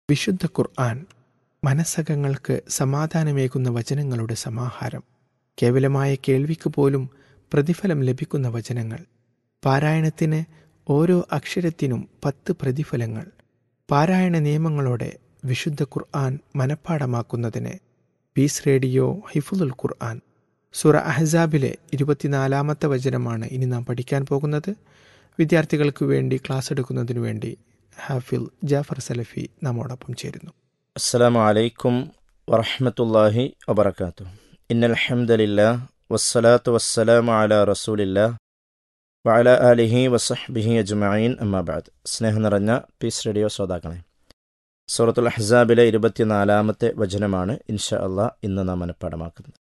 വിശുദ്ധ ഖുർആൻ മനസ്സകങ്ങൾക്ക് സമാധാനമേകുന്ന വചനങ്ങളുടെ സമാഹാരം കേവലമായ കേൾവിക്ക് പോലും പ്രതിഫലം ലഭിക്കുന്ന വചനങ്ങൾ പാരായണത്തിന് ഓരോ അക്ഷരത്തിനും പത്ത് പ്രതിഫലങ്ങൾ പാരായണ നിയമങ്ങളോടെ വിശുദ്ധ ഖുർആൻ മനഃപ്പാടമാക്കുന്നതിന് പീസ് റേഡിയോ ഹിഫുൽ ഖുർആൻ സുറ അഹ്സാബിലെ ഇരുപത്തിനാലാമത്തെ വചനമാണ് ഇനി നാം പഠിക്കാൻ പോകുന്നത് വിദ്യാർത്ഥികൾക്ക് വേണ്ടി ക്ലാസ് എടുക്കുന്നതിനു വേണ്ടി ഹാഫിൽ ജാഫർ സലഫി നമ്മോടൊപ്പം ചേരുന്നു السلام عليكم ورحمة الله وبركاته إن الحمد لله والصلاة والسلام على رسول الله وعلى آله وصحبه أجمعين أما بعد സ്നേഹം നിറഞ്ഞ പീസ് റേഡിയോ ശ്രോതാക്കളെ സൂറത്തുൽ അഹ്സാബിലെ ഇരുപത്തിനാലാമത്തെ വചനമാണ് ഇൻഷാ അള്ളാഹ് ഇന്ന് നാം മനഃപ്പാടമാക്കുന്നത്